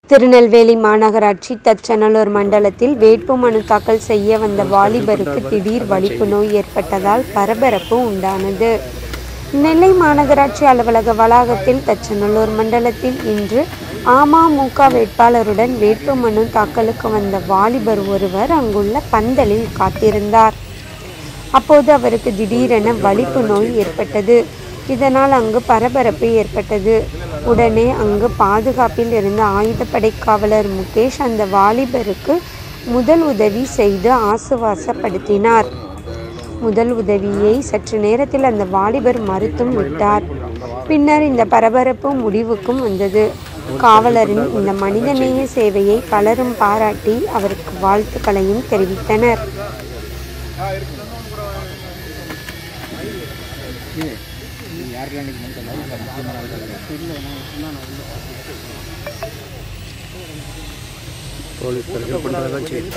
திருநெல்வேலி மாநகராட்சி தச்சநல்லூர் மண்டலத்தில் வேட்புமனு தாக்கல் செய்ய வந்த வாலிபருக்கு திடீர் வலிப்பு நோய் ஏற்பட்டதால் பரபரப்பு உண்டானது நெல்லை மாநகராட்சி அலுவலக வளாகத்தில் தச்சநல்லூர் மண்டலத்தில் இன்று அமமுக வேட்பாளருடன் வேட்புமனு தாக்கலுக்கு வந்த வாலிபர் ஒருவர் அங்குள்ள பந்தலில் காத்திருந்தார் அப்போது அவருக்கு திடீரென வலிப்பு நோய் ஏற்பட்டது இதனால் அங்கு பரபரப்பு ஏற்பட்டது உடனே அங்கு பாதுகாப்பில் இருந்த ஆயுதப்படை காவலர் முகேஷ் அந்த வாலிபருக்கு முதல் உதவி செய்து ஆசுவாசப்படுத்தினார் முதல் உதவியை சற்று நேரத்தில் அந்த வாலிபர் மறுத்தும் விட்டார் பின்னர் இந்த பரபரப்பு முடிவுக்கும் வந்தது காவலரின் இந்த மனிதநேய சேவையை பலரும் பாராட்டி அவருக்கு வாழ்த்துக்களையும் தெரிவித்தனர் போலீஸ் தரப்பில் பண்ணுறதெல்லாம் சரி